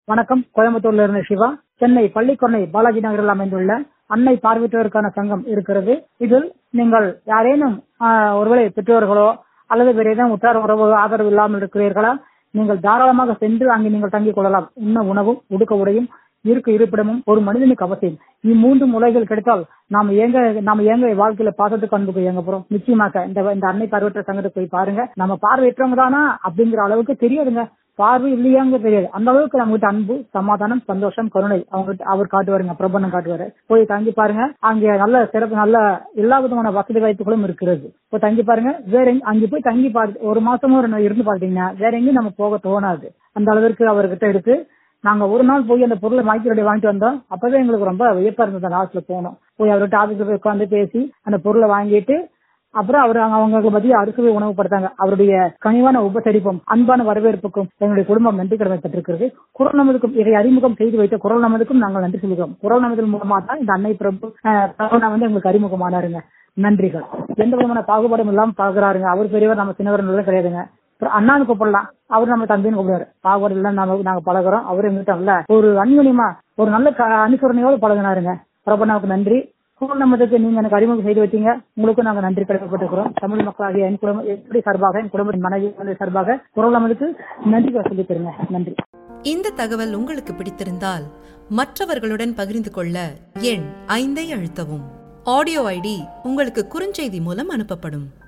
வணக்கம் கோயம்புத்தூர்ல இருந்து சிவா சென்னை பள்ளிக்கொன்னை பாலாஜி நகரில் அமைந்துள்ள அன்னை பார்வையற்றோருக்கான சங்கம் இருக்கிறது இதில் நீங்கள் யாரேனும் ஆஹ், ஒருவேளை பெற்றோர்களோ அல்லது வேறு ஏதேனும் உற்றார் உறவு ஆதரவு இல்லாமல் இருக்கிறீர்களா நீங்கள் தாராளமாக சென்று அங்கே நீங்கள் தங்கிக் கொள்ளலாம் உண்ண உணவும் உடுக்க உடையும் இருக்க இருப்பிடமும் ஒரு மனிதனுக்கு அவசியம் இம்மூன்று முறைகள் கிடைத்தால் நாம ஏங்க நாம ஏங்க வாழ்க்கையில பாசத்துக்கு அன்புக்கு ஏங்க போறோம் நிச்சயமாக இந்த இந்த அன்னை பார்வையற்ற சங்கத்துக்கு போய் பாருங்க நம்ம பார்வையற்றவங்க தானா அப்படிங்கிற அளவுக்கு தெரியாதுங்க பார்வை இல்லையாங்க தெரியாது அந்த அளவுக்கு நம்ம கிட்ட அன்பு சமாதானம் சந்தோஷம் கருணை அவங்க அவர் காட்டுவாருங்க பிரபந்தம் காட்டுவாரு போய் தங்கி பாருங்க அங்க நல்ல சிறப்பு நல்ல எல்லா விதமான வசதி வாய்ப்புகளும் இருக்கிறது போய் தங்கி பாருங்க வேற எங்க- அங்க போய் தங்கி பார்த்து ஒரு மாசமும் ரெண்டு இருந்து பாத்தீங்கன்னா வேற எங்கேயும் நம்ம போக தோணாது அந்த அளவிற்கு அவர்கிட்ட இருக்கு நாங்க ஒரு நாள் போய் அந்த பொருளை வாங்கி ரெடி வாங்கிட்டு வந்தோம் அப்பவே எங்களுக்கு ரொம்ப வியப்பா இருந்தது அந்த ஆஃபீஸ்ல போனோம் போய் அவர்கிட்ட ஆபீஸ்ல போய் உட்காந்து பேசி அந்த பொருளை வாங்கிட்டு அப்புறம் அவர் அவங்க அவங்களுக்கு மத்திய அறுசுவை உணவு படுத்தாங்க அவருடைய கனிவான உபசரிப்பும் அன்பான வரவேற்புக்கும் எங்களுடைய குடும்பம் நன்றி கடமைப்பட்டிருக்கிறது குரல் நமதுக்கும் இதை அறிமுகம் செய்து வைத்த குரல் நமதுக்கும் நாங்கள் நன்றி சொல்கிறோம் குரல் நமதல் மூலமா தான் இந்த அன்னை பிரபு அஹ், பிரபுனா வந்து எங்களுக்கு அறிமுகமானாருங்க நன்றிகள் எந்த விதமான பாகுபாடும் இல்லாம பாக்குறாருங்க அவர் பெரியவர் நம்ம சின்னவர் கிடையாதுங்க அப்புறம் அண்ணான்னு கூப்பிடலாம் அவர் நம்ம தம்பின்னு கூப்பிடுவாரு பாகுபாடு எல்லாம் நாம நாங்க பழகுறோம் அவர் எங்கிட்ட இல்ல ஒரு அந்யுனியமா ஒரு நல்ல க- அனுசரணையோடு பழகினாருங்க பிரபனாவுக்கு நன்றி குரல் நமதுக்கு நீங்க எனக்கு அறிமுகம் செய்து வைத்தீங்க உங்களுக்கும் நாங்க நன்றி கடமைப்பட்டிருக்கிறோம் தமிழ் மக்களாகிய என் குடும்பம் எப்படி சார்பாக என் குடும்பத்தின் மனைவி வந்து சார்பாக குரல் நமதுக்கு நன்றி சொல்லி தருங்க நன்றி இந்த தகவல் உங்களுக்கு பிடித்திருந்தால் மற்றவர்களுடன் பகிர்ந்து கொள்ள எண் ஐந்தை அழுத்தவும் ஆடியோ ஐடி உங்களுக்கு குறுஞ்செய்தி மூலம் அனுப்பப்படும்